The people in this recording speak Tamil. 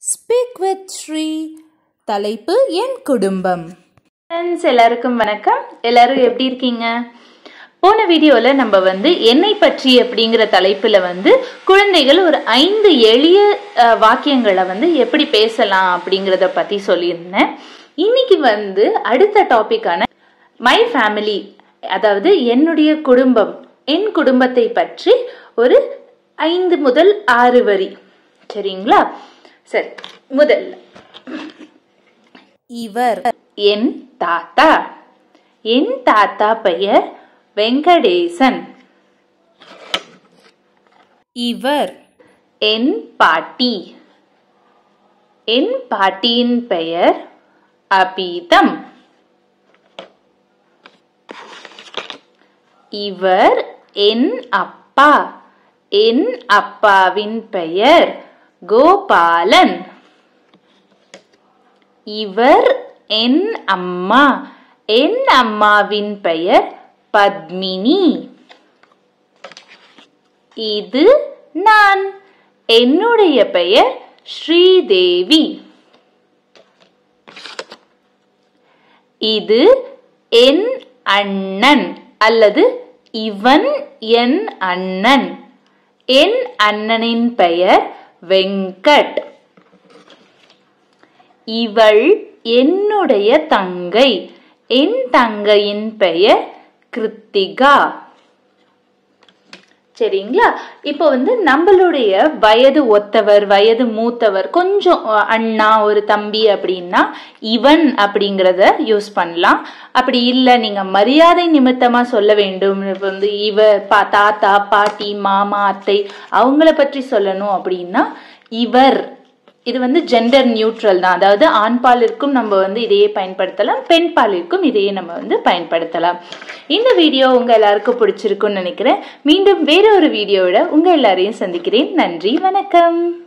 ஸ்பீக் வித் ஸ்ரீ தலைப்பு என் குடும்பம் ஃப்ரெண்ட்ஸ் எல்லாருக்கும் வணக்கம் எல்லாரும் எப்படி இருக்கீங்க போன வீடியோல நம்ம வந்து என்னை பற்றி அப்படிங்கிற தலைப்புல வந்து குழந்தைகள் ஒரு ஐந்து எளிய அஹ், வாக்கியங்களை வந்து எப்படி பேசலாம் அப்படிங்கிறத பத்தி சொல்லியிருந்தேன் இன்னைக்கு வந்து அடுத்த டாபிக்கான மை ஃபேமிலி அதாவது என்னுடைய குடும்பம் என் குடும்பத்தை பற்றி ஒரு ஐந்து முதல் ஆறு வரி சரிங்களா சரி முதல்ல இவர் என் தாத்தா என் தாத்தா பெயர் வெங்கடேசன் இவர் என் பாட்டி என் பாட்டியின் பெயர் அபீதம் இவர் என் அப்பா என் அப்பாவின் பெயர் கோபாலன் இவர் என் அம்மா என் அம்மாவின் பெயர் பத்மினி இது நான் என்னுடைய பெயர் ஸ்ரீதேவி இது என் அண்ணன் அல்லது இவன் என் அண்ணன் என் அண்ணனின் பெயர் வெங்கட் இவள் என்னுடைய தங்கை என் தங்கையின் பெயர் கிருத்திகா சரிங்களா இப்போ வந்து நம்மளுடைய வயது ஒத்தவர் வயது மூத்தவர் கொஞ்சம் அஹ், அண்ணா ஒரு தம்பி அப்படின்னா இவன் அப்படிங்கிறத யூஸ் பண்ணலாம் அப்படி இல்லை நீங்க மரியாதை நிமித்தமா சொல்ல வேண்டும் இப்ப வந்து இவ பா தாத்தா பாட்டி மாமா அத்தை அவங்கள பற்றி சொல்லணும் அப்படின்னா இவர் இது வந்து ஜெண்டர் நியூட்ரல் தான் அதாவது ஆண் பாலிற்கும் நம்ம வந்து இதையே பயன்படுத்தலாம் பெண் பாலிற்கும் இதையே நம்ம வந்து பயன்படுத்தலாம் இந்த வீடியோ உங்க எல்லாருக்கும் பிடிச்சிருக்கும்னு நினைக்கிறேன் மீண்டும் வேற ஒரு வீடியோவோட உங்க எல்லாரையும் சந்திக்கிறேன் நன்றி வணக்கம்